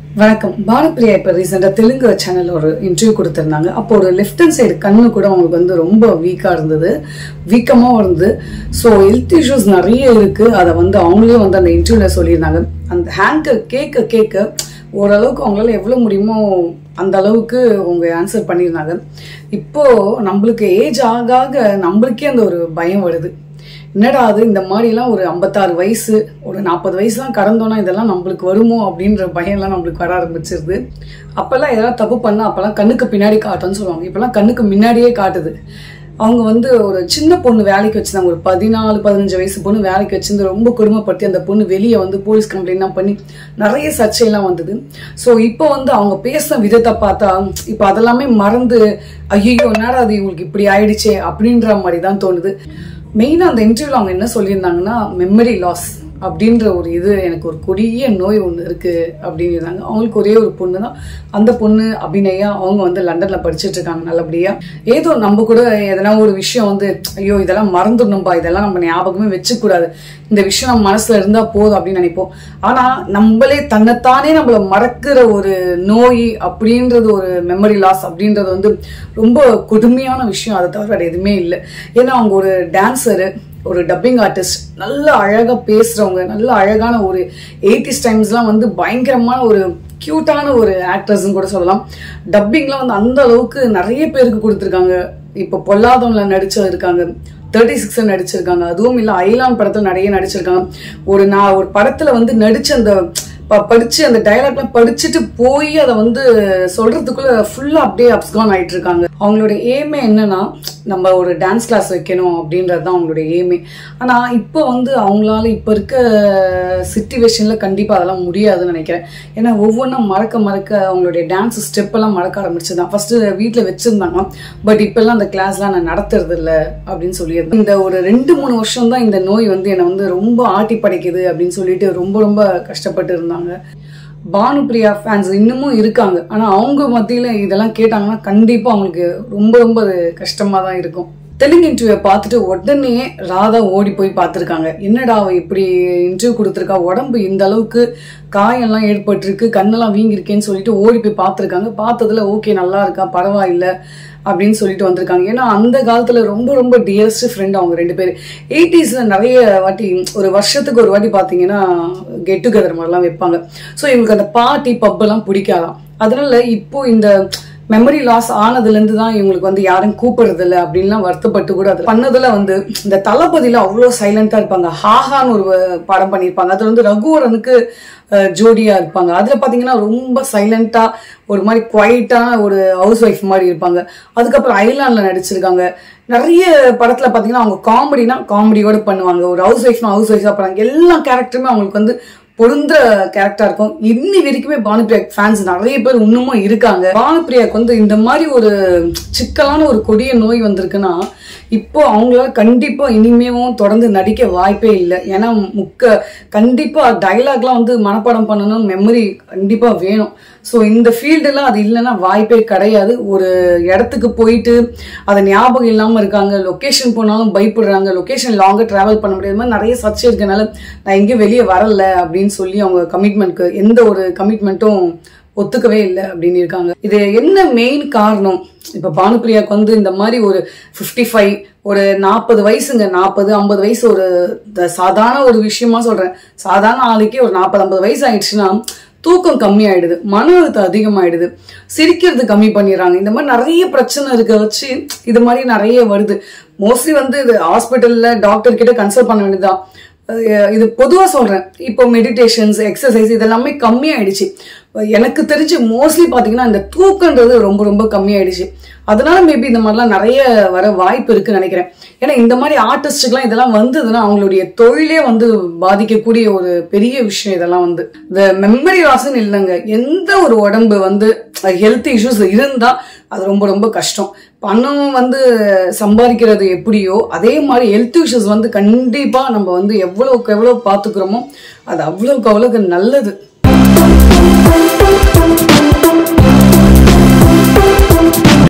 வணக்கம் பானுப்பிரியா இப்போ ரீசெண்டாக தெலுங்கு சேனல் ஒரு இன்டர்வியூ கொடுத்துருந்தாங்க அப்போ ஒரு லெஃப்ட் ஹேண்ட் சைடு கண்ணு கூட அவங்களுக்கு வந்து ரொம்ப வீக்காக இருந்தது வீக்கமாக இருந்தது ஸோ ஹெல்த் இஷ்யூஸ் நிறைய இருக்குது அதை வந்து அவங்களே வந்து அந்த இன்டர்வியூவில் சொல்லியிருந்தாங்க அந்த ஹேங்கை கேட்க கேட்க ஓரளவுக்கு அவங்களால எவ்வளோ முடியுமோ அந்த அளவுக்கு அவங்க ஆன்சர் பண்ணியிருந்தாங்க இப்போ நம்மளுக்கு ஏஜ் ஆக ஆக நம்மளுக்கே அந்த ஒரு பயம் வருது என்னடா அது இந்த மாதிரிலாம் ஒரு ஐம்பத்தாறு வயசு ஒரு நாற்பது வயசுலாம் கடந்தோன்னா இதெல்லாம் நம்மளுக்கு வருமோ அப்படின்ற பயம்லாம் நம்மளுக்கு வர ஆரம்பிச்சிருது அப்போல்லாம் எதாவது தப்பு பண்ணால் அப்போல்லாம் கண்ணுக்கு பின்னாடி காட்டுன்னு சொல்லுவாங்க இப்போல்லாம் கண்ணுக்கு முன்னாடியே காட்டுது அவங்க வந்து ஒரு சின்ன பொண்ணு வேலைக்கு வச்சிருந்தாங்க ஒரு பதினாலு பதினஞ்சு வயசு பொண்ணு வேலைக்கு வச்சிருந்து ரொம்ப கொடுமைப்படுத்தி அந்த பொண்ணு வெளியே வந்து போலீஸ் கம்ப்ளைண்ட்லாம் பண்ணி நிறைய சர்ச்சையெல்லாம் வந்தது ஸோ இப்போ வந்து அவங்க பேசுன விதத்தை பார்த்தா இப்போ அதெல்லாமே மறந்து ஐயோ என்னடா அது இவங்களுக்கு இப்படி ஆயிடுச்சே அப்படின்ற மாதிரி தான் தோணுது மெயினாக அந்த இன்டர்வியூவில் அவங்க என்ன சொல்லியிருந்தாங்கன்னா மெமரி லாஸ் அப்படின்ற ஒரு இது எனக்கு ஒரு கொடிய நோய் ஒன்று இருக்குது அப்படின்னு இருந்தாங்க அவங்களுக்கு ஒரே ஒரு பொண்ணு தான் அந்த பொண்ணு அபிநயா அவங்க வந்து லண்டனில் படிச்சுட்டு இருக்காங்க நல்லபடியாக ஏதோ நம்ம கூட எதனா ஒரு விஷயம் வந்து ஐயோ இதெல்லாம் மறந்துடணும்பா இதெல்லாம் நம்ம ஞாபகமே வச்சுக்கூடாது இந்த விஷயம் நம்ம மனசுல இருந்தா போதும் அப்படின்னு நினைப்போம் ஆனா நம்மளே தன்னைத்தானே நம்மள மறக்கிற ஒரு நோய் அப்படின்றது ஒரு மெமரி லாஸ் அப்படின்றது வந்து ரொம்ப கொடுமையான விஷயம் அதை தவிர வேற எதுவுமே இல்லை ஏன்னா அவங்க ஒரு டான்ஸரு ஒரு டப்பிங் ஆர்டிஸ்ட் நல்ல அழகா பேசுறவங்க நல்ல அழகான ஒரு எயிட்டிஸ் டைம்ஸ்லாம் வந்து பயங்கரமான ஒரு கியூட்டான ஒரு ஆக்டர்ஸ்னு கூட சொல்லலாம் டப்பிங்லாம் வந்து அந்த அளவுக்கு நிறைய பேருக்கு கொடுத்துருக்காங்க இப்போ பொல்லாதவங்கள நடிச்சு இருக்காங்க தேர்ட்டி சிக்ஸ் நடிச்சிருக்காங்க அதுவும் இல்லை ஐலான் படத்தில் நிறைய நடிச்சிருக்காங்க ஒரு நான் ஒரு படத்துல வந்து நடிச்ச அந்த ப- படிச்சு அந்த டைலாக்லாம் படிச்சுட்டு போய் அதை வந்து சொல்றதுக்குள்ள ஃபுல்லா அப்படியே அப்ஸ்கான் ஆயிட்டு இருக்காங்க அவங்களோட ஏமே என்னன்னா நம்ம ஒரு டான்ஸ் கிளாஸ் வைக்கணும் அப்படின்றது தான் அவங்களோட ஏமே ஆனா இப்போ வந்து அவங்களால இப்போ இருக்க சுச்சுவேஷன்ல கண்டிப்பா அதெல்லாம் முடியாதுன்னு நினைக்கிறேன் ஏன்னா ஒவ்வொன்றும் மறக்க மறக்க அவங்களுடைய டான்ஸ் ஸ்டெப் எல்லாம் மறக்க ஆரம்பிச்சுதான் ஃபர்ஸ்ட் வீட்டில் வச்சிருந்தாங்க பட் இப்பெல்லாம் அந்த கிளாஸ்லாம் நான் நடத்துறது இல்லை அப்படின்னு சொல்லியிருந்தேன் இந்த ஒரு ரெண்டு மூணு வருஷம் தான் இந்த நோய் வந்து என்னை வந்து ரொம்ப ஆட்டி படைக்குது அப்படின்னு சொல்லிட்டு ரொம்ப ரொம்ப கஷ்டப்பட்டு இருந்தாங்க பானுப்பிரியா ஃபேன்ஸ் இன்னமும் இருக்காங்க ஆனா அவங்க மத்தியில இதெல்லாம் கேட்டாங்கன்னா கண்டிப்பா அவங்களுக்கு ரொம்ப ரொம்ப அது கஷ்டமா தான் இருக்கும் தெலுங்கு இன்டர்வியூ பார்த்துட்டு உடனே ராதா ஓடி போய் பார்த்துருக்காங்க என்னடா அவ இப்படி இன்டர்வியூ கொடுத்துருக்கா உடம்பு இந்த அளவுக்கு காயெல்லாம் ஏற்பட்டிருக்கு கண்ணெல்லாம் வீங்கிருக்கேன்னு சொல்லிட்டு ஓடி போய் பார்த்துருக்காங்க பார்த்ததுல ஓகே நல்லா இருக்கா பரவாயில்ல அப்படின்னு சொல்லிட்டு வந்திருக்காங்க ஏன்னா அந்த காலத்துல ரொம்ப ரொம்ப டியரஸ்ட் ஃப்ரெண்ட் அவங்க ரெண்டு பேர் எயிட்டிஸ்ல நிறைய வாட்டி ஒரு வருஷத்துக்கு ஒரு வாட்டி பாத்தீங்கன்னா கெட் டுகெதர் மாதிரிலாம் வைப்பாங்க ஸோ இவங்களுக்கு அந்த பார்ட்டி பப்பெல்லாம் பிடிக்காதாம் அதனால இப்போ இந்த மெமரி லாஸ் ஆனதுல இருந்து தான் இவங்களுக்கு வந்து யாரும் கூப்பிடுறது இல்ல அப்படின்லாம் வருத்தப்பட்டு கூட அது பண்ணதுல வந்து இந்த தளபதியில அவ்வளோ சைலண்டா இருப்பாங்க ஹாஹான்னு ஒரு படம் பண்ணியிருப்பாங்க அதுல வந்து ரகுவரனுக்கு அஹ், ஜோடியா இருப்பாங்க அதுல பாத்தீங்கன்னா ரொம்ப சைலண்டா ஒரு மாதிரி குவைட்டான ஒரு ஹவுஸ் ஒய்ஃப் மாதிரி இருப்பாங்க அதுக்கப்புறம் ஐலாண்ட்ல நடிச்சிருக்காங்க நிறைய படத்துல பாத்தீங்கன்னா அவங்க காமெடினா காமெடியோட பண்ணுவாங்க ஒரு ஹவுஸ் ஒய்ஃப்னா ஹவுஸ் ஒய்ஃபா பண்ணுவாங்க எல்லா கேரக்டருமே அவங்களுக்கு வந்து பொருந்த கேரக்டரா இருக்கும் இன்னி வரைக்குமே பானுப்பிரியா ஃபேன்ஸ் நிறைய பேர் இன்னமும் இருக்காங்க பானுப்பிரியாக்கு வந்து இந்த மாதிரி ஒரு சிக்கலான ஒரு கொடிய நோய் வந்திருக்குன்னா இப்போ அவங்களால கண்டிப்பா இனிமேவும் தொடர்ந்து நடிக்க வாய்ப்பே இல்லை ஏன்னா முக்க கண்டிப்பா டைலாக்லாம் வந்து மனப்பாடம் பண்ணணும் மெமரி கண்டிப்பா வேணும் ஸோ இந்த ஃபீல்டுலாம் அது இல்லைன்னா வாய்ப்பே கிடையாது ஒரு இடத்துக்கு போயிட்டு அதை ஞாபகம் இல்லாமல் இருக்காங்க லொக்கேஷன் போனாலும் பயப்படுறாங்க லொக்கேஷன் லாங்காக ட்ராவல் பண்ண முடியாத மாதிரி நிறைய சர்ச்சை இருக்கனால நான் எங்கேயும் வெளியே வரல அப்படின்னு சொல்லி அவங்க கமிட்மெண்ட்க்கு எந்த ஒரு கமிட்மெண்ட்டும் ஒத்துக்கவே இல்லை அப்படின்னு இருக்காங்க இது என்ன மெயின் காரணம் இப்ப பானுப்பிரியாக்கு வந்து இந்த மாதிரி ஒரு 55 ஃபைவ் ஒரு நாற்பது வயசுங்க நாற்பது ஐம்பது வயசு ஒரு இந்த சாதாரண ஒரு விஷயமா சொல்றேன் சாதாரண ஆளுக்கே ஒரு நாற்பது ஐம்பது வயசு ஆயிடுச்சுன்னா தூக்கம் கம்மியாயிடுது மன அழுத்தம் அதிகமாயிடுது சிரிக்கிறது கம்மி பண்ணிடுறாங்க இந்த மாதிரி நிறைய பிரச்சனை இருக்க வச்சு இது மாதிரி நிறைய வருது மோஸ்ட்லி வந்து இது ஹாஸ்பிட்டல்ல டாக்டர் கிட்ட கன்சல்ட் பண்ண வேண்டியதுதான் அஹ் இது பொதுவா சொல்றேன் இப்போ மெடிடேஷன்ஸ் எக்ஸசைஸ் இதெல்லாமே கம்மியாயிடுச்சு எனக்கு தெரிஞ்சு மோஸ்ட்லி பாத்தீங்கன்னா இந்த தூக்கன்றது ரொம்ப ரொம்ப கம்மியாயிடுச்சு அதனால மேபி இந்த மாதிரிலாம் நிறைய வர வாய்ப்பு இருக்குன்னு நினைக்கிறேன் ஏன்னா இந்த மாதிரி ஆர்டிஸ்டுக்கெல்லாம் இதெல்லாம் வந்ததுன்னா அவங்களுடைய தொழிலே வந்து பாதிக்கக்கூடிய ஒரு பெரிய விஷயம் இதெல்லாம் வந்து இந்த மெமரி லாஸ்ன்னு இல்லைங்க எந்த ஒரு உடம்பு வந்து ஹெல்த் இஷ்யூஸ் இருந்தா அது ரொம்ப ரொம்ப கஷ்டம் பணம் வந்து சம்பாதிக்கிறது எப்படியோ அதே மாதிரி ஹெல்த் இஷ்யூஸ் வந்து கண்டிப்பா நம்ம வந்து எவ்வளவுக்கு எவ்வளவு பாத்துக்கிறோமோ அது அவ்வளவுக்கு அவ்வளவுக்கு நல்லது